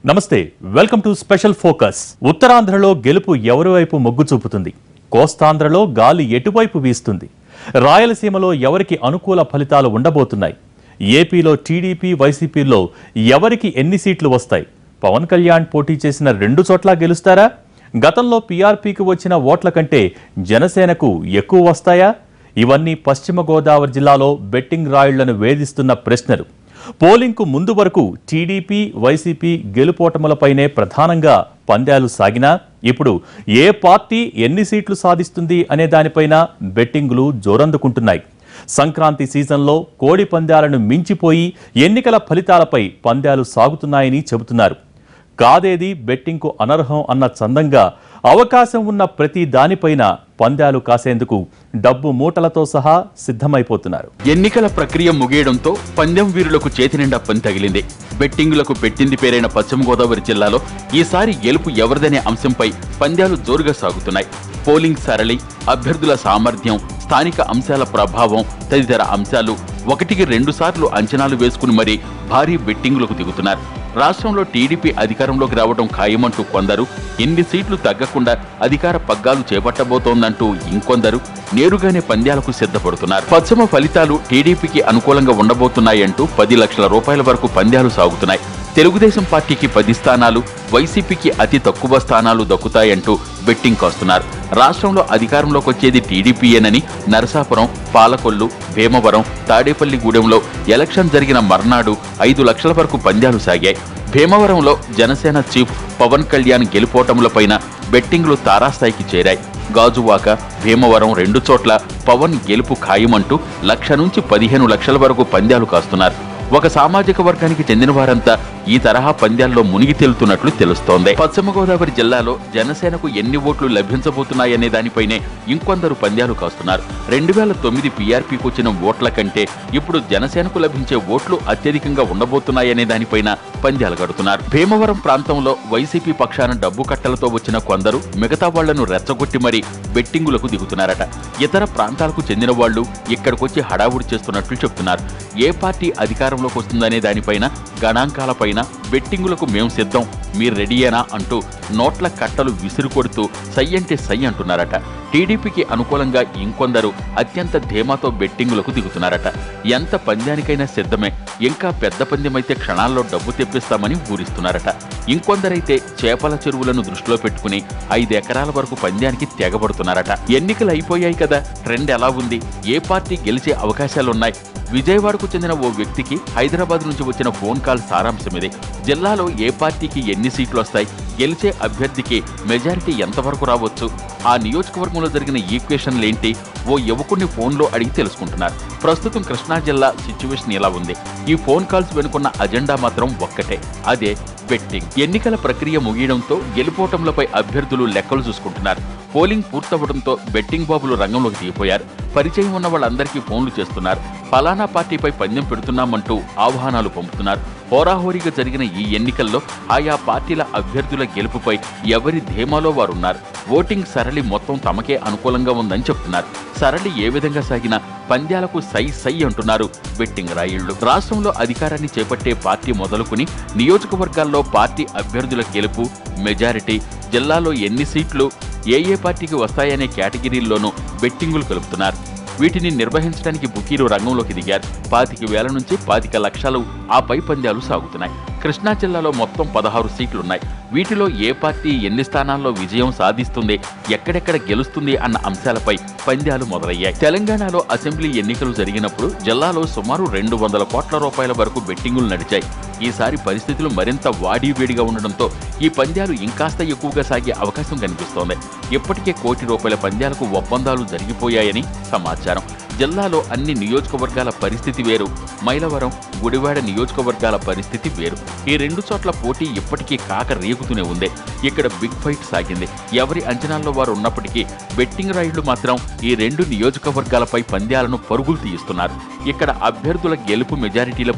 నమస్తే welcome to special focus ఉత్తరాంధ్రలో గెలుపు ఎవరి వైపు మొగ్గు చూపుతుంది కోస్తాంధ్రలో గాలి ఎటువైపు వీస్తుంది రాయలసీమలో ఎవరికి అనుకూల ఫలితాలు ఉండబోతున్నాయి ఏపీలో టీడీపీ వైసీపీలో ఎవరికి ఎన్ని సీట్లు వస్తాయి పవన్ కళ్యాణ్ పోటీ చేసిన రెండు చోట్ల గెలుస్తారా గతంలో పీఆర్పీకి వచ్చిన ఓట్ల కంటే జనసేనకు ఎక్కువ వస్తాయా ఇవన్నీ పశ్చిమ గోదావరి జిల్లాలో బెట్టింగ్ రాయుళ్లను వేధిస్తున్న ప్రశ్నలు పోలింగ్కు ముందు వరకు టీడీపీ వైసీపీ గెలుపోటములపైనే ప్రధానంగా పందాలు సాగినా ఇప్పుడు ఏ పార్టీ ఎన్ని సీట్లు సాధిస్తుంది అనే దానిపైన బెట్టింగులు జోరందుకుంటున్నాయి సంక్రాంతి సీజన్లో కోడి పందాలను మించిపోయి ఎన్నికల ఫలితాలపై పందాలు సాగుతున్నాయని చెబుతున్నారు కాదేది బెట్టింగ్కు అనర్హం అన్న చందంగా అవకాశం ఉన్న ప్రతి దానిపైన పందాలు కాసేందుకు డబ్బు మూటలతో సహా సిద్ధమైపోతున్నారు ఎన్నికల ప్రక్రియ ముగియడంతో పందెం వీరులకు చేతినిండా పని తగిలింది బెట్టింగులకు పెట్టింది పేరైన పశ్చిమ గోదావరి జిల్లాలో ఈసారి గెలుపు ఎవరిదనే అంశంపై పంద్యాలు జోరుగా సాగుతున్నాయి పోలింగ్ సరళి అభ్యర్థుల సామర్థ్యం స్థానిక అంశాల ప్రభావం తదితర అంశాలు ఒకటికి రెండు సార్లు అంచనాలు వేసుకుని మరీ భారీ బెట్టింగులకు దిగుతున్నారు రాష్ట్రంలో టీడీపీ అధికారంలోకి రావడం ఖాయమంటూ కొందరు ఎన్ని సీట్లు తగ్గకుండా అధికార పగ్గాలు చేపట్టబోతోందంటూ ఇంకొందరు నేరుగానే పంద్యాలకు సిద్ధపడుతున్నారు పశ్చిమ ఫలితాలు టీడీపీకి అనుకూలంగా ఉండబోతున్నాయంటూ పది లక్షల రూపాయల వరకు పంద్యాలు సాగుతున్నాయి తెలుగుదేశం పార్టీకి పది స్థానాలు వైసీపీకి అతి తక్కువ స్థానాలు దక్కుతాయంటూ బెట్టింగ్ కాస్తున్నారు రాష్ట్రంలో అధికారంలోకి వచ్చేది టీడీపీయేనని నరసాపురం పాలకొల్లు భీమవరం తాడేపల్లిగూడెంలో ఎలక్షన్ జరిగిన మర్నాడు ఐదు లక్షల వరకు పంద్యాలు సాగాయి భీమవరంలో జనసేన చీఫ్ పవన్ కళ్యాణ్ గెలుపోటములపైన బెట్టింగ్లు తారాస్థాయికి చేరాయి గాజువాక భీమవరం రెండు చోట్ల పవన్ గెలుపు ఖాయమంటూ లక్ష నుంచి పదిహేను లక్షల వరకు పంద్యాలు కాస్తున్నారు ఒక సామాజిక వర్గానికి చెందిన వారంతా ఈ తరహా పంద్యాల్లో మునిగి తేలుతున్నట్లు తెలుస్తోంది పశ్చిమ గోదావరి జిల్లాలో జనసేనకు ఎన్ని ఓట్లు లభించబోతున్నాయనే దానిపైనే ఇంకొందరు పంద్యాలు కాస్తున్నారు రెండు వేల తొమ్మిది పీఆర్పీకి వచ్చిన ఓట్ల కంటే ఇప్పుడు జనసేనకు లభించే ఓట్లు అత్యధికంగా ఉండబోతున్నాయనే దానిపైన పంద్యాలు కడుతున్నారు భీమవరం ప్రాంతంలో వైసీపీ పక్షాన డబ్బు కట్టలతో వచ్చిన కొందరు మిగతా వాళ్లను రెచ్చగొట్టి మరీ బెట్టింగులకు దిగుతున్నారట ఇతర ప్రాంతాలకు చెందిన వాళ్ళు ఇక్కడికొచ్చి హడావుడి చేస్తున్నట్లు చెప్తున్నారు ఏ పార్టీ అధికారంలోకి వస్తుందనే దానిపైన గణాంకాలపైన బెట్టింగులకు మేం సిద్ధం మీరు రెడీయేనా అంటూ నోట్ల కట్టలు విసిరు కొడుతూ సై అంటే సై అంటున్నారట టీడీపీకి అనుకూలంగా ఇంకొందరు అత్యంత ధీమాతో బెట్టింగులకు దిగుతున్నారట ఎంత పంద్యానికైనా సిద్ధమే ఇంకా పెద్ద పందెమైతే క్షణాల్లో డబ్బు తెప్పిస్తామని ఊరిస్తున్నారట ఇంకొందరైతే చేపల చెరువులను దృష్టిలో పెట్టుకుని ఐదు ఎకరాల వరకు పంద్యానికి తెగబడుతున్నారట ఎన్నికలు అయిపోయాయి కదా ట్రెండ్ ఎలా ఉంది ఏ పార్టీ గెలిచే అవకాశాలున్నాయి విజయవాడకు చెందిన ఓ వ్యక్తికి హైదరాబాద్ నుంచి వచ్చిన ఫోన్ కాల్ సారాంశం ఇది జిల్లాలో ఏ పార్టీకి ఎన్ని సీట్లు వస్తాయి గెలిచే అభ్యర్థికి మెజారిటీ ఎంతవరకు రావచ్చు ఆ నియోజకవర్గంలో జరిగిన ఈక్వేషన్లు ఏంటి ఓ యువకుడిని ఫోన్లో అడిగి తెలుసుకుంటున్నారు ప్రస్తుతం కృష్ణా జిల్లా సిచ్యువేషన్ ఇలా ఉంది ఈ ఫోన్ కాల్స్ వెనుకున్న అజెండా మాత్రం ఒక్కటే అదే బెట్టింగ్ ఎన్నికల ప్రక్రియ ముగియడంతో గెలుపోటంలపై అభ్యర్థులు లెక్కలు చూసుకుంటున్నారు పోలింగ్ పూర్తవడంతో బెట్టింగ్ బాబులు రంగంలోకి దిగిపోయారు పరిచయం ఉన్న వాళ్ళందరికీ ఫోన్లు చేస్తున్నారు ఫలానా పార్టీపై పందెం పెడుతున్నామంటూ ఆహ్వానాలు పంపుతున్నారు హోరాహోరీగా జరిగిన ఈ ఎన్నికల్లో ఆయా పార్టీల అభ్యర్థుల గెలుపుపై ఎవరి ధీమాలో వారున్నారు ఓటింగ్ సరళి మొత్తం తమకే అనుకూలంగా ఉందని చెప్తున్నారు సరళి ఏ విధంగా సాగినా పంద్యాలకు సై సై అంటున్నారు బెట్టింగ్ రాయిళ్లు రాష్ట్రంలో అధికారాన్ని చేపట్టే పార్టీ మొదలుకుని నియోజకవర్గాల్లో పార్టీ అభ్యర్థుల గెలుపు మెజారిటీ జిల్లాలో ఎన్ని సీట్లు ఏ ఏ పార్టీకి వస్తాయనే కేటగిరీల్లోనూ బెట్టింగులు కలుపుతున్నారు వీటిని నిర్వహించడానికి బుకీలు రంగంలోకి దిగారు పాతిక వేల నుంచి పాతిక లక్షలు ఆ పై పంద్యాలు సాగుతున్నాయి కృష్ణా జిల్లాలో మొత్తం పదహారు సీట్లున్నాయి వీటిలో ఏ పార్టీ ఎన్ని స్థానాల్లో విజయం సాధిస్తుంది ఎక్కడెక్కడ గెలుస్తుంది అన్న అంశాలపై పంద్యాలు మొదలయ్యాయి తెలంగాణలో అసెంబ్లీ ఎన్నికలు జరిగినప్పుడు జిల్లాలో సుమారు రెండు వందల కోట్ల రూపాయల వరకు బెట్టింగులు నడిచాయి ఈసారి పరిస్థితులు మరింత వాడివేడిగా ఉండడంతో ఈ పంద్యాలు ఇంకాస్త ఎక్కువగా సాగే అవకాశం కనిపిస్తోంది ఇప్పటికే కోటి రూపాయల పంద్యాలకు ఒప్పందాలు జరిగిపోయాయని సమాచారం జిల్లాలో అన్ని నియోజకవర్గాల పరిస్థితి వేరు మైలవరం గుడివాడ నియోజకవర్గాల పరిస్థితి వేరు ఈ రెండు చోట్ల పోటీ ఇప్పటికీ కాక రేగుతూనే ఉంది ఇక్కడ బిగ్ ఫైట్ సాగింది ఎవరి అంచనాల్లో వారు ఉన్నప్పటికీ బెట్టింగ్ రైళ్లు మాత్రం ఈ రెండు నియోజకవర్గాలపై పంద్యాలను పరుగులు తీయిస్తున్నారు ఇక్కడ అభ్యర్థుల గెలుపు మెజారిటీలపై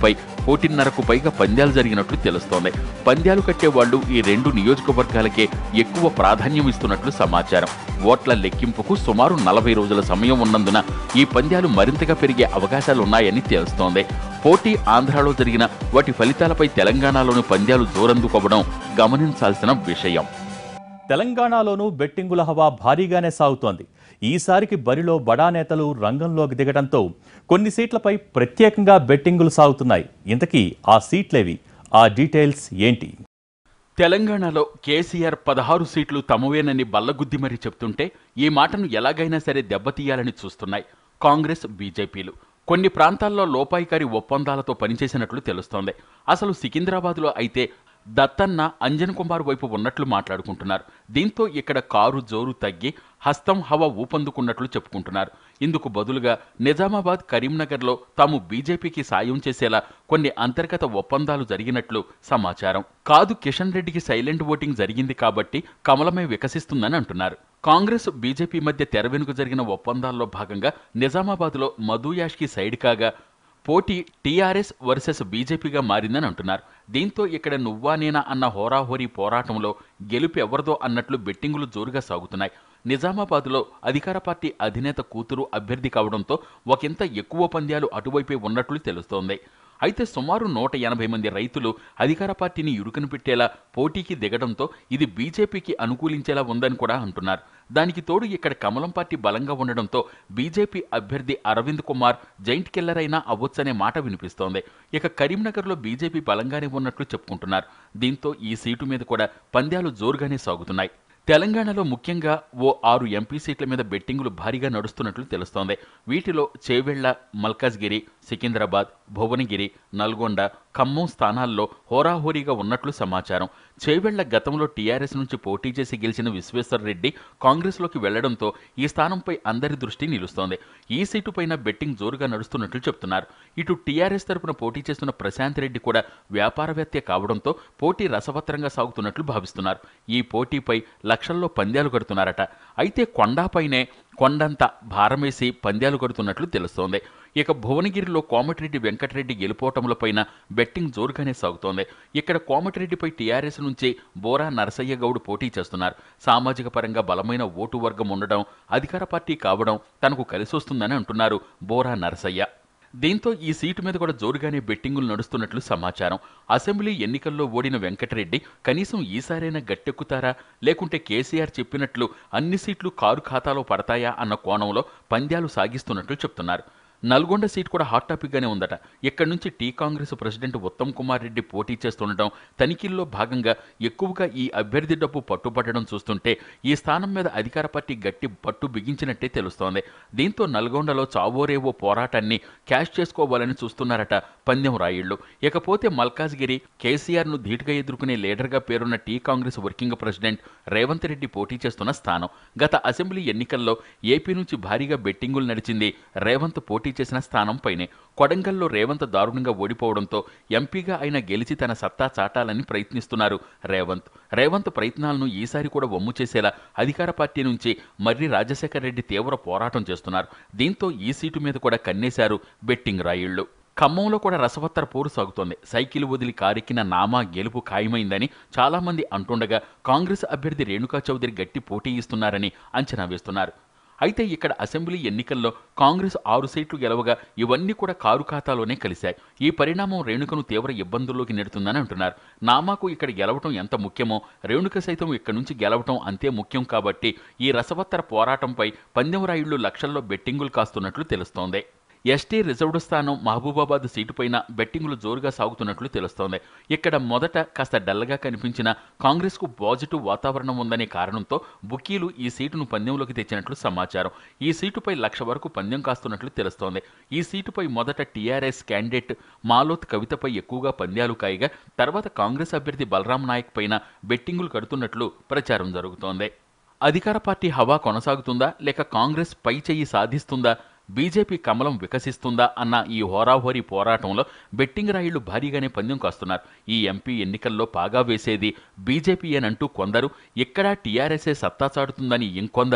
కోటిన్నరకు పైగా పంద్యాలు జరిగినట్లు తెలుస్తోంది పంద్యాలు కట్టే వాళ్ళు ఈ రెండు నియోజకవర్గాలకే ఎక్కువ ప్రాధాన్యం ఇస్తున్నట్లు సమాచారం ఓట్ల లెక్కింపుకు సుమారు నలభై రోజుల సమయం ఉన్నందున ఈ పంద్యాలు మరింతగా పెరిగే అవకాశాలున్నాయని తెలుస్తోంది పోటీ ఆంధ్రాలో జరిగిన వాటి ఫలితాలపై తెలంగాణలోని పంద్యాలు జోరందుకోవడం గమనించాల్సిన విషయం తెలంగాణలోనూ బెట్టింగుల హవా భారీగానే సాగుతోంది ఈసారికి బరిలో బడా నేతలు రంగంలోకి దిగడంతో కొన్ని సీట్లపై ప్రత్యేకంగా బెట్టింగులు సాగుతున్నాయి ఇంతకీ ఆ సీట్లేవి ఆ డీటెయిల్స్ ఏంటి తెలంగాణలో కేసీఆర్ పదహారు సీట్లు తమవేనని బల్లగుద్ది మరీ చెప్తుంటే ఈ మాటను ఎలాగైనా సరే దెబ్బతీయాలని చూస్తున్నాయి కాంగ్రెస్ బీజేపీలు కొన్ని ప్రాంతాల్లో లోపాయికారి ఒప్పందాలతో పనిచేసినట్లు తెలుస్తోంది అసలు సికింద్రాబాద్లో అయితే దత్తన్న అంజన్ కుమార్ వైపు ఉన్నట్లు మాట్లాడుకుంటున్నారు దీంతో ఇక్కడ కారు జోరు తగ్గి హస్తం హవ ఊపందుకున్నట్లు చెప్పుకుంటున్నారు ఇందుకు బదులుగా నిజామాబాద్ కరీంనగర్లో తాము బీజేపీకి సాయం చేసేలా కొన్ని అంతర్గత ఒప్పందాలు జరిగినట్లు సమాచారం కాదు కిషన్ రెడ్డికి సైలెంట్ ఓటింగ్ జరిగింది కాబట్టి కమలమే వికసిస్తుందని అంటున్నారు కాంగ్రెస్ బీజేపీ మధ్య తెర వెనుక జరిగిన ఒప్పందాల్లో భాగంగా నిజామాబాద్లో మధు యాష్కి సైడ్ కాగా పోటీ టీఆర్ఎస్ వర్సెస్ బీజేపీగా మారిందని అంటున్నారు దీంతో ఇక్కడ నువ్వా నేనా అన్న హోరాహోరీ పోరాటంలో గెలుపు ఎవరిదో అన్నట్లు బెట్టింగులు జోరుగా సాగుతున్నాయి నిజామాబాద్లో అధికార పార్టీ అధినేత కూతురు అభ్యర్థి కావడంతో ఒకంత ఎక్కువ పంద్యాలు అటువైపే ఉన్నట్లు తెలుస్తోంది అయితే సుమారు నూట ఎనభై మంది రైతులు అధికార పార్టీని ఇరుకును పెట్టేలా పోటీకి దిగడంతో ఇది బీజేపీకి అనుకూలించేలా ఉందని కూడా అంటున్నారు దానికి తోడు ఇక్కడ కమలం పార్టీ బలంగా ఉండడంతో బీజేపీ అభ్యర్థి అరవింద్ కుమార్ జైంట్ కిల్లర్ అయినా అవ్వొచ్చనే మాట వినిపిస్తోంది ఇక కరీంనగర్లో బీజేపీ బలంగానే ఉన్నట్లు చెప్పుకుంటున్నారు దీంతో ఈ సీటు మీద కూడా పంద్యాలు జోరుగానే సాగుతున్నాయి తెలంగాణలో ముఖ్యంగా ఓ ఆరు ఎంపీ సీట్ల మీద బెట్టింగులు భారీగా నడుస్తున్నట్లు తెలుస్తోంది వీటిలో చేవెళ్ల మల్కాజ్గిరి సికింద్రాబాద్ భువనగిరి నల్గొండ ఖమ్మం స్థానాల్లో హోరాహోరీగా ఉన్నట్లు సమాచారం చేవెళ్ల గతంలో టీఆర్ఎస్ నుంచి పోటీ చేసి గెలిచిన విశ్వేశ్వర్ రెడ్డి కాంగ్రెస్లోకి వెళ్లడంతో ఈ స్థానంపై అందరి దృష్టి నిలుస్తోంది ఈ సీటుపైన బెట్టింగ్ జోరుగా నడుస్తున్నట్లు చెప్తున్నారు ఇటు టీఆర్ఎస్ తరపున పోటీ చేస్తున్న ప్రశాంత్ రెడ్డి కూడా వ్యాపారవేత్తే కావడంతో పోటీ రసవత్తరంగా సాగుతున్నట్లు భావిస్తున్నారు ఈ పోటీపై లక్షల్లో పంద్యాలు కడుతున్నారట అయితే కొండాపైనే కొండంత భారమేసి పంద్యాలు కడుతున్నట్లు తెలుస్తోంది ఇక భువనగిరిలో కోమటిరెడ్డి వెంకటరెడ్డి గెలుపోవటములపైన బెట్టింగ్ జోరుగానే సాగుతోంది ఇక్కడ కోమటిరెడ్డిపై టీఆర్ఎస్ నుంచి బోరా నరసయ్య గౌడ్ పోటీ చేస్తున్నారు సామాజిక పరంగా బలమైన ఓటు వర్గం ఉండడం అధికార పార్టీ కావడం తనకు కలిసొస్తుందని అంటున్నారు బోరా నరసయ్య దీంతో ఈ సీటు మీద కూడా జోరుగానే బెట్టింగులు నడుస్తున్నట్లు సమాచారం అసెంబ్లీ ఎన్నికల్లో ఓడిన వెంకటరెడ్డి కనీసం ఈసారైనా గట్టెక్కుతారా లేకుంటే కేసీఆర్ చెప్పినట్లు అన్ని సీట్లు కారు ఖాతాలో పడతాయా అన్న కోణంలో పంద్యాలు సాగిస్తున్నట్లు చెప్తున్నారు నల్గొండ సీట్ కూడా హాట్ టాపిక్ గానే ఉందట ఇక్కడి నుంచి T Congress president Uttam Kumar Reddy పోటీ చేస్తుండటం తనిఖీల్లో భాగంగా ఎక్కువగా ఈ అభ్యర్థి డబ్బు పట్టుబట్టడం చూస్తుంటే ఈ స్థానం మీద అధికార పార్టీ గట్టి పట్టు బిగించినట్టే తెలుస్తోంది దీంతో నల్గొండలో చావోరేవో పోరాటాన్ని క్యాష్ చేసుకోవాలని చూస్తున్నారట పందెం రాయిళ్లు ఇకపోతే మల్కాజ్గిరి కేసీఆర్ ను ధీటుగా ఎదుర్కొనే లీడర్గా పేరున్న T Congress working president Revanth Reddy పోటీ చేస్తున్న స్థానం గత అసెంబ్లీ ఎన్నికల్లో ఏపీ నుంచి భారీగా బెట్టింగులు నడిచింది రేవంత్ పోటీ చేసిన స్థానంపైనే కొడంగల్లో రేవంత్ దారుణంగా ఓడిపోవడంతో ఎంపీగా ఆయన గెలిచి తన సత్తా చాటాలని ప్రయత్నిస్తున్నారు రేవంత్ రేవంత్ ప్రయత్నాలను ఈసారి కూడా వమ్ము చేసేలా అధికార పార్టీ నుంచి మర్రి రాజశేఖర్ రెడ్డి తీవ్ర పోరాటం చేస్తున్నారు దీంతో ఈ సీటు మీద కూడా కన్నేశారు బెట్టింగ్ రాయిళ్లు ఖమ్మంలో కూడా రసవత్తర పోరు సాగుతోంది సైకిల్ వదిలి కారెక్కిన నామా గెలుపు ఖాయమైందని చాలామంది అంటుండగా కాంగ్రెస్ అభ్యర్థి రేణుకా చౌదరి గట్టి పోటీ ఇస్తున్నారని అంచనా వేస్తున్నారు అయితే ఇక్కడ అసెంబ్లీ ఎన్నికల్లో కాంగ్రెస్ ఆరు సీట్లు గెలవగా ఇవన్నీ కూడా కారు ఖాతాలోనే కలిశాయి ఈ పరిణామం రేణుకను తీవ్ర ఇబ్బందుల్లోకి నెడుతుందని అంటున్నారు నామాకు ఇక్కడ గెలవటం ఎంత ముఖ్యమో రేణుక సైతం ఇక్కడ నుంచి గెలవటం అంతే ముఖ్యం కాబట్టి ఈ రసవత్తర పోరాటంపై పందెం రాయుళ్లు లక్షల్లో బెట్టింగులు కాస్తున్నట్లు తెలుస్తోంది ఎస్టీ రిజర్వ్డ్ స్థానం మహబూబాబాద్ సీటుపైన బెట్టింగులు జోరుగా సాగుతున్నట్లు తెలుస్తోంది ఇక్కడ మొదట కాస్త డల్గా కనిపించిన కాంగ్రెస్కు పాజిటివ్ వాతావరణం ఉందనే కారణంతో బుకీలు ఈ సీటును పందెంలోకి తెచ్చినట్లు సమాచారం ఈ సీటుపై లక్ష వరకు పందెం కాస్తున్నట్లు తెలుస్తోంది ఈ సీటుపై మొదట టీఆర్ఎస్ క్యాండిడేట్ మాలోత్ కవితపై ఎక్కువగా పంద్యాలు కాయగా తర్వాత కాంగ్రెస్ అభ్యర్థి బలరాం నాయక్ పైన బెట్టింగులు కడుతున్నట్లు ప్రచారం జరుగుతోంది అధికార పార్టీ హవా కొనసాగుతుందా లేక కాంగ్రెస్ పై చెయ్యి సాధిస్తుందా బీజేపీ కమలం వికసిస్తుందా అన్న ఈ హోరాహోరీ పోరాటంలో బెట్టింగ్ రాయిళ్లు భారీగానే పందెం కాస్తున్నారు ఈ ఎంపీ ఎన్నికల్లో పాగా వేసేది బీజేపీయేనంటూ కొందరు ఎక్కడా టీఆర్ఎస్ఏ సత్తా చాటుతుందని ఇంకొందరు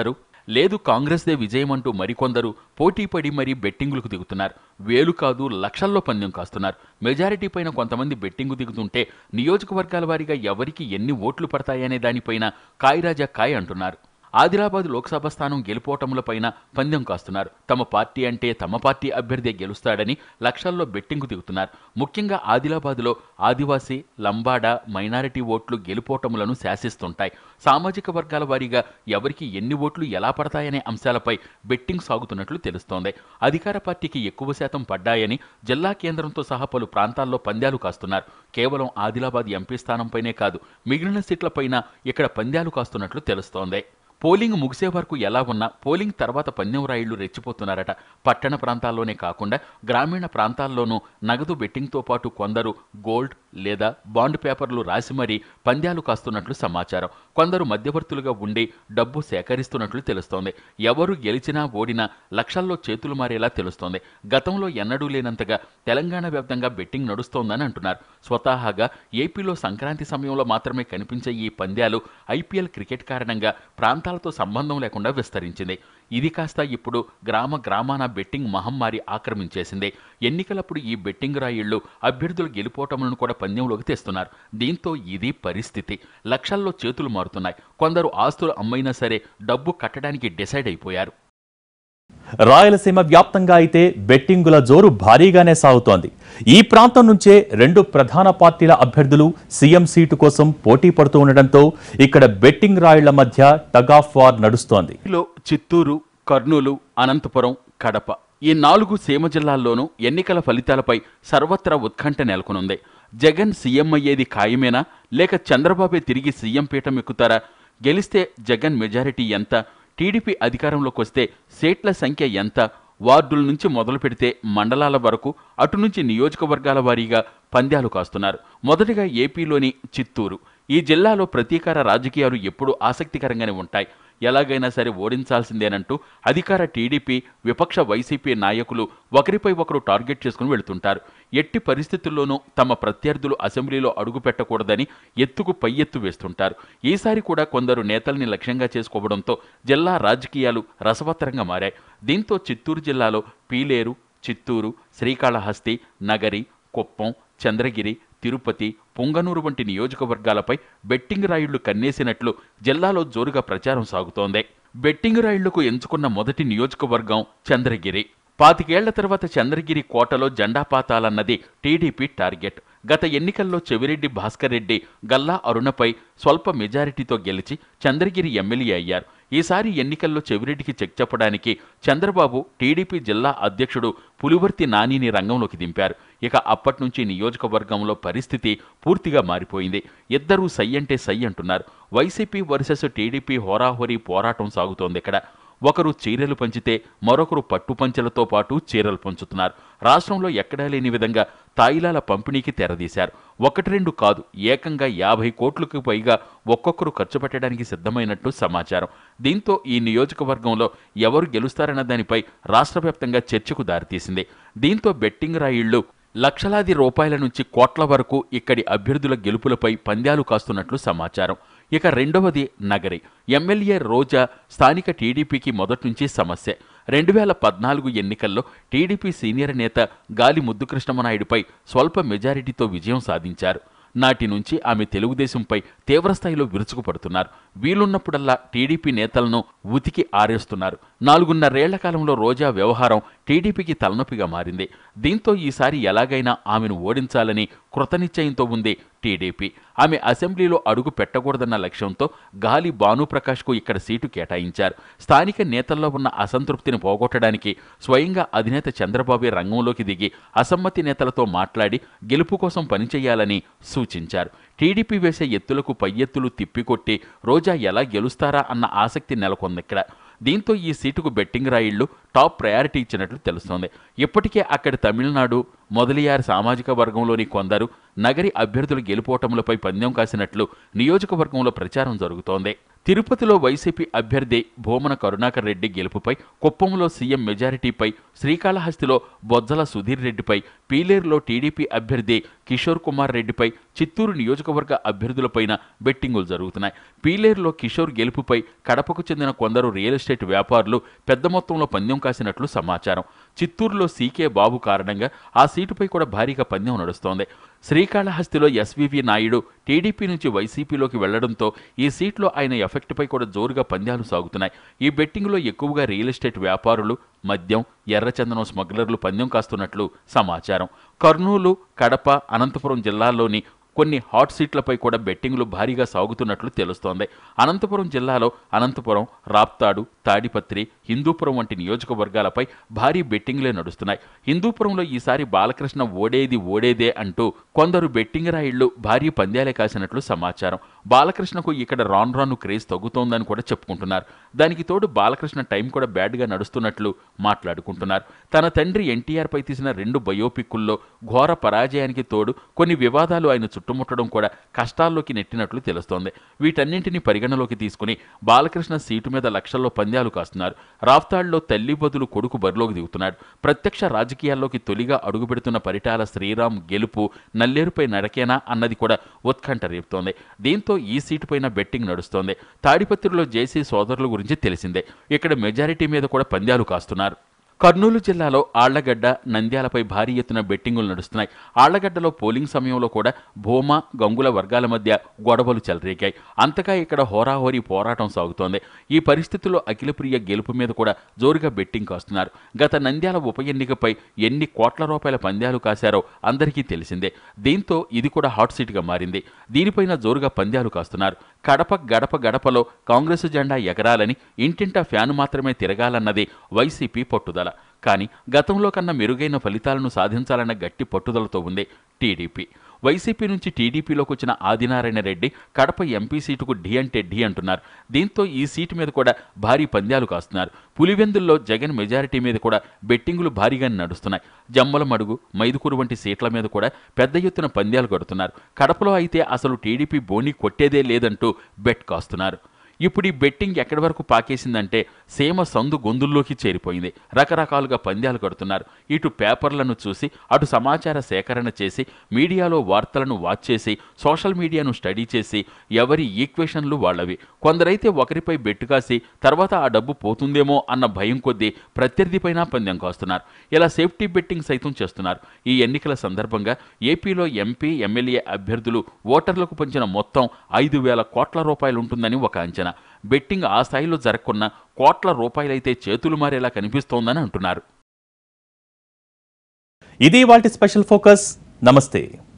లేదు కాంగ్రెస్దే విజయం అంటూ మరికొందరు పోటీ పడి మరీ బెట్టింగులకు దిగుతున్నారు వేలు కాదు లక్షల్లో పందెం కాస్తున్నారు మెజారిటీ పైన కొంతమంది బెట్టింగు దిగుతుంటే నియోజకవర్గాల వారీగా ఎవరికి ఎన్ని ఓట్లు పడతాయనే దానిపైన కాయరాజా కాయ్ అంటున్నారు ఆదిలాబాద్ లోక్సభ స్థానం గెలుపోటములపైన పందెం కాస్తున్నారు తమ పార్టీ అంటే తమ పార్టీ అభ్యర్థి గెలుస్తాడని లక్షల్లో బెట్టింగు దిగుతున్నారు ముఖ్యంగా ఆదిలాబాద్లో ఆదివాసీ లంబాడ మైనారిటీ ఓట్లు గెలుపోటములను శాసిస్తుంటాయి సామాజిక వర్గాల వారీగా ఎవరికి ఎన్ని ఓట్లు ఎలా పడతాయనే అంశాలపై బెట్టింగ్ సాగుతున్నట్లు తెలుస్తోంది అధికార పార్టీకి ఎక్కువ శాతం పడ్డాయని జిల్లా కేంద్రంతో సహా పలు ప్రాంతాల్లో పందాలు కాస్తున్నారు కేవలం ఆదిలాబాద్ ఎంపీ స్థానంపైనే కాదు మిగిలిన సీట్లపైన ఇక్కడ పందాలు కాస్తున్నట్లు తెలుస్తోంది పోలింగ్ ముగిసే వరకు ఎలా ఉన్నా పోలింగ్ తర్వాత పందెం రాయిళ్లు రెచ్చిపోతున్నారట పట్టణ ప్రాంతాల్లోనే కాకుండా గ్రామీణ ప్రాంతాల్లోనూ నగదు బెట్టింగ్తో పాటు కొందరు గోల్డ్ లేదా బాండ్ పేపర్లు రాసి మరీ పంద్యాలు కాస్తున్నట్లు సమాచారం కొందరు మధ్యవర్తులుగా ఉండి డబ్బు సేకరిస్తున్నట్లు తెలుస్తోంది ఎవరు గెలిచినా ఓడినా లక్షల్లో చేతులు మారేలా తెలుస్తోంది గతంలో ఎన్నడూ లేనంతగా తెలంగాణ వ్యాప్తంగా బెట్టింగ్ నడుస్తోందని అంటున్నారు స్వతహాగా ఏపీలో సంక్రాంతి సమయంలో మాత్రమే కనిపించే ఈ పంద్యాలు ఐపీఎల్ క్రికెట్ కారణంగా ప్రాంతాలతో సంబంధం లేకుండా విస్తరించింది ఇది కాస్త ఇప్పుడు గ్రామ గ్రామాన బెట్టింగ్ మహమ్మారి ఆక్రమించేసింది ఎన్నికలప్పుడు ఈ బెట్టింగ్ రాయిళ్లు అభ్యర్థుల గెలుపోటములను కూడా పందెంలోకి తెస్తున్నారు దీంతో ఇది పరిస్థితి లక్షల్లో చేతులు మారుతున్నాయి కొందరు ఆస్తులు అమ్మైనా సరే డబ్బు కట్టడానికి డిసైడ్ అయిపోయారు రాయలసీమ వ్యాప్తంగా అయితే బెట్టింగుల జోరు భారీగానే సాగుతోంది ఈ ప్రాంతం నుంచే రెండు ప్రధాన పార్టీల అభ్యర్థులు సీఎం సీటు కోసం పోటీ పడుతూ ఉండడంతో ఇక్కడ బెట్టింగ్ రాయిళ్ల మధ్య టగ్ ఆఫ్ వార్ నడుస్తోంది లో చిత్తూరు కర్నూలు అనంతపురం కడప ఈ నాలుగు సీమ జిల్లాల్లోనూ ఎన్నికల ఫలితాలపై సర్వత్రా ఉత్కంఠ నెలకొనుంది జగన్ సీఎం అయ్యేది ఖాయమేనా లేక చంద్రబాబే తిరిగి సీఎం పీఠం ఎక్కుతారా గెలిస్తే జగన్ మెజారిటీ ఎంత టీడీపీ అధికారంలోకి వస్తే సీట్ల సంఖ్య ఎంత వార్డుల నుంచి మొదలు పెడితే మండలాల వరకు అటు నుంచి నియోజకవర్గాల వారీగా పంద్యాలు కాస్తున్నారు మొదటిగా ఏపీలోని చిత్తూరు ఈ జిల్లాలో ప్రతీకార రాజకీయాలు ఎప్పుడూ ఆసక్తికరంగానే ఉంటాయి ఎలాగైనా సరే ఓడించాల్సిందేనంటూ అధికార టీడీపీ విపక్ష వైసీపీ నాయకులు ఒకరిపై ఒకరు టార్గెట్ చేసుకుని వెళుతుంటారు ఎట్టి పరిస్థితుల్లోనూ తమ ప్రత్యర్థులు అసెంబ్లీలో అడుగు పెట్టకూడదని ఎత్తుకు పై ఎత్తు వేస్తుంటారు ఈసారి కూడా కొందరు నేతల్ని లక్ష్యంగా చేసుకోవడంతో జిల్లా రాజకీయాలు రసవత్తరంగా మారాయి దీంతో చిత్తూరు జిల్లాలో పీలేరు చిత్తూరు శ్రీకాళహస్తి నగరి కుప్పం చంద్రగిరి తిరుపతి పుంగనూరు వంటి నియోజకవర్గాలపై బెట్టింగ్ రాయిళ్లు కన్నేసినట్లు జిల్లాలో జోరుగా ప్రచారం సాగుతోంది బెట్టింగ్ రాయిళ్లకు ఎంచుకున్న మొదటి నియోజకవర్గం చంద్రగిరి పాతికేళ్ల తర్వాత చంద్రగిరి కోటలో జెండా పాతాలన్నది టీడీపీ టార్గెట్ గత ఎన్నికల్లో చెవిరెడ్డి భాస్కర్ రెడ్డి గల్లా అరుణపై స్వల్ప మెజారిటీతో గెలిచి చంద్రగిరి ఎమ్మెల్యే అయ్యారు ఈసారి ఎన్నికల్లో చెవిరెడ్డికి చెక్ చెప్పడానికి చంద్రబాబు టీడీపీ జిల్లా అధ్యక్షుడు పులివర్తి నానిని రంగంలోకి దింపారు ఇక అప్పటి నుంచి నియోజకవర్గంలో పరిస్థితి పూర్తిగా మారిపోయింది ఇద్దరూ సై అంటే సై అంటున్నారు వైసీపీ వర్సెస్ టీడీపీ హోరాహోరీ పోరాటం సాగుతోంది ఇక్కడ ఒకరు చీరలు పంచితే మరొకరు పట్టు పంచెలతో పాటు చీరలు పంచుతున్నారు రాష్ట్రంలో ఎక్కడా లేని విధంగా తాయిలాల పంపిణీకి తెరదీశారు ఒకటి రెండు కాదు ఏకంగా యాభై కోట్లకు పైగా ఒక్కొక్కరు ఖర్చు పెట్టడానికి సిద్ధమైనట్టు సమాచారం దీంతో ఈ నియోజకవర్గంలో ఎవరు గెలుస్తారన్న దానిపై రాష్ట్ర వ్యాప్తంగా చర్చకు దారితీసింది దీంతో బెట్టింగ్ రాయిళ్లు లక్షలాది రూపాయల నుంచి కోట్ల వరకు ఇక్కడి అభ్యర్థుల గెలుపులపై పంద్యాలు కాస్తున్నట్లు సమాచారం ఇక రెండవది నగరి ఎమ్మెల్యే రోజా స్థానిక టీడీపీకి మొదటి నుంచి సమస్య రెండు వేల పద్నాలుగు ఎన్నికల్లో టీడీపీ సీనియర్ నేత గాలి ముద్దుకృష్ణమనాయుడుపై స్వల్ప మెజారిటీతో విజయం సాధించారు నాటి నుంచి ఆమె తెలుగుదేశంపై తీవ్రస్థాయిలో విరుచుకుపడుతున్నారు వీలున్నప్పుడల్లా టీడీపీ నేతలను ఉతికి ఆరేస్తున్నారు నాలుగున్నరేళ్ల కాలంలో రోజా వ్యవహారం టీడీపీకి తలనొప్పిగా మారింది దీంతో ఈసారి ఎలాగైనా ఆమెను ఓడించాలని కృతనిశ్చయంతో ఉంది టీడీపీ ఆమె అసెంబ్లీలో అడుగు పెట్టకూడదన్న లక్ష్యంతో గాలి భానుప్రకాష్కు ఇక్కడ సీటు కేటాయించారు స్థానిక నేతల్లో ఉన్న అసంతృప్తిని పోగొట్టడానికి స్వయంగా అధినేత చంద్రబాబు రంగంలోకి దిగి అసమ్మతి నేతలతో మాట్లాడి గెలుపు కోసం పనిచేయాలని సూచించారు టీడీపీ వేసే ఎత్తులకు పై ఎత్తులు తిప్పికొట్టి రోజా ఎలా గెలుస్తారా అన్న ఆసక్తి నెలకొందిక్కడ దీంతో ఈ సీటుకు బెట్టింగ్ రాయిళ్లు టాప్ ప్రయారిటీ ఇచ్చినట్లు తెలుస్తోంది ఇప్పటికే అక్కడి తమిళనాడు మొదలియార్ సామాజిక వర్గంలోని కొందరు నగరి అభ్యర్థుల గెలుపోటములపై పందెం కాసినట్లు నియోజకవర్గంలో ప్రచారం జరుగుతోంది తిరుపతిలో వైసీపీ అభ్యర్థి భూమన కరుణాకర్ రెడ్డి గెలుపుపై కుప్పంలో సీఎం మెజారిటీపై శ్రీకాళహస్తిలో బొజ్జల సుధీర్ రెడ్డిపై పీలేరులో టీడీపీ అభ్యర్థి కిషోర్ కుమార్ రెడ్డిపై చిత్తూరు నియోజకవర్గ అభ్యర్థులపైన బెట్టింగులు జరుగుతున్నాయి పీలేరులో కిషోర్ గెలుపుపై కడపకు చెందిన కొందరు రియల్ ఎస్టేట్ వ్యాపారులు పెద్ద మొత్తంలో పందెం కాసినట్లు సమాచారం చిత్తూరులో సీకే బాబు కారణంగా ఆ సీటుపై కూడా భారీగా పందెం నడుస్తోంది శ్రీకాళహస్తిలో ఎస్వీవి నాయుడు టీడీపీ నుంచి వైసీపీలోకి వెళ్లడంతో ఈ సీట్లో ఆయన ఎఫెక్ట్పై కూడా జోరుగా పందాలు సాగుతున్నాయి ఈ బెట్టింగ్లో ఎక్కువగా రియల్ ఎస్టేట్ వ్యాపారులు మద్యం ఎర్రచందనం స్మగ్లర్లు పందెం కాస్తున్నట్లు సమాచారం కర్నూలు కడప అనంతపురం జిల్లాల్లోని కొన్ని హాట్ సీట్లపై కూడా బెట్టింగ్లు భారీగా సాగుతున్నట్లు తెలుస్తోంది అనంతపురం జిల్లాలో అనంతపురం రాప్తాడు తాడిపత్రి హిందూపురం వంటి నియోజకవర్గాలపై భారీ బెట్టింగ్లే నడుస్తున్నాయి హిందూపురంలో ఈసారి బాలకృష్ణ ఓడేది ఓడేదే అంటూ కొందరు బెట్టింగ్ రాయిళ్లు భారీ పందేలే కాసినట్లు సమాచారం బాలకృష్ణకు ఇక్కడ రాను రాను క్రేజ్ తగ్గుతోందని కూడా చెప్పుకుంటున్నారు దానికి తోడు బాలకృష్ణ టైం కూడా బ్యాడ్గా నడుస్తున్నట్లు మాట్లాడుకుంటున్నారు తన తండ్రి ఎన్టీఆర్ పై తీసిన రెండు బయోపిక్కుల్లో ఘోర పరాజయానికి తోడు కొన్ని వివాదాలు ఆయన చుట్టుముట్టడం కూడా కష్టాల్లోకి నెట్టినట్లు తెలుస్తోంది వీటన్నింటినీ పరిగణలోకి తీసుకుని బాలకృష్ణ సీటు మీద లక్షల్లో పందాలు కాస్తున్నారు రాఫ్తాడ్లో తల్లి బదులు కొడుకు బరిలోకి దిగుతున్నాడు ప్రత్యక్ష రాజకీయాల్లోకి తొలిగా అడుగుపెడుతున్న పరిటాల శ్రీరామ్ గెలుపు నల్లేరుపై నడకేనా అన్నది కూడా ఉత్కంఠ రేపుతోంది దీంతో ఈ సీటుపైన బెట్టింగ్ నడుస్తోంది తాడిపత్రిలో జేసీ సోదరుల గురించి తెలిసిందే ఇక్కడ మెజారిటీ మీద కూడా పందాలు కాస్తున్నారు కర్నూలు జిల్లాలో ఆళ్లగడ్డ నంద్యాలపై భారీ ఎత్తున బెట్టింగులు నడుస్తున్నాయి ఆళ్లగడ్డలో పోలింగ్ సమయంలో కూడా భూమా గంగుల వర్గాల మధ్య గొడవలు చెలరేగాయి అంతగా ఇక్కడ హోరాహోరీ పోరాటం సాగుతోంది ఈ పరిస్థితుల్లో అఖిలప్రియ గెలుపు మీద కూడా జోరుగా బెట్టింగ్ కాస్తున్నారు గత నంద్యాల ఉప ఎన్నికపై ఎన్ని కోట్ల రూపాయల పందాలు కాశారో అందరికీ తెలిసిందే దీంతో ఇది కూడా హాట్ సీట్గా మారింది దీనిపైన జోరుగా పందాలు కాస్తున్నారు కడప గడప గడపలో కాంగ్రెసు జెండా ఎగరాలని ఇంటింటా ఫ్యాను మాత్రమే తిరగాలన్నది వైసీపీ పట్టుదల కానీ గతంలో కన్నా మెరుగైన ఫలితాలను సాధించాలన్న గట్టి పట్టుదలతో ఉంది టీడీపీ వైసీపీ నుంచి టీడీపీలోకి వచ్చిన ఆదినారాయణ రెడ్డి కడప ఎంపీ సీటుకు ఢీ అంటే ఢీ అంటున్నారు దీంతో ఈ సీటు మీద కూడా భారీ పందాలు కాస్తున్నారు పులివెందుల్లో జగన్ మెజారిటీ మీద కూడా బెట్టింగులు భారీగానే నడుస్తున్నాయి జమ్మల మడుగు మైదుకూరు వంటి సీట్ల మీద కూడా పెద్ద ఎత్తున పందాలు కొడుతున్నారు కడపలో అయితే అసలు టీడీపీ బోని కొట్టేదే లేదంటూ బెట్ కాస్తున్నారు ఇప్పుడు ఈ బెట్టింగ్ ఎక్కడి వరకు పాకేసిందంటే సీమ సందు గొంతుల్లోకి చేరిపోయింది రకరకాలుగా పందాలు కడుతున్నారు ఇటు పేపర్లను చూసి అటు సమాచార సేకరణ చేసి మీడియాలో వార్తలను వాచ్ చేసి సోషల్ మీడియాను స్టడీ చేసి ఎవరి ఈక్వేషన్లు వాళ్ళవి కొందరైతే ఒకరిపై బెట్టు కాసి తర్వాత ఆ డబ్బు పోతుందేమో అన్న భయం కొద్దీ ప్రత్యర్థిపైన పందెం కాస్తున్నారు ఇలా సేఫ్టీ బెట్టింగ్ సైతం చేస్తున్నారు ఈ ఎన్నికల సందర్భంగా ఏపీలో ఎంపీ ఎమ్మెల్యే అభ్యర్థులు ఓటర్లకు పంచిన మొత్తం ఐదు వేల కోట్ల రూపాయలు ఉంటుందని ఒక అంచనా బెట్టింగ్ ఆ స్థాయిలో జరగకున్న కోట్ల రూపాయలైతే చేతులు మారేలా కనిపిస్తోందని అంటున్నారు ఇది వాటి స్పెషల్ ఫోకస్ నమస్తే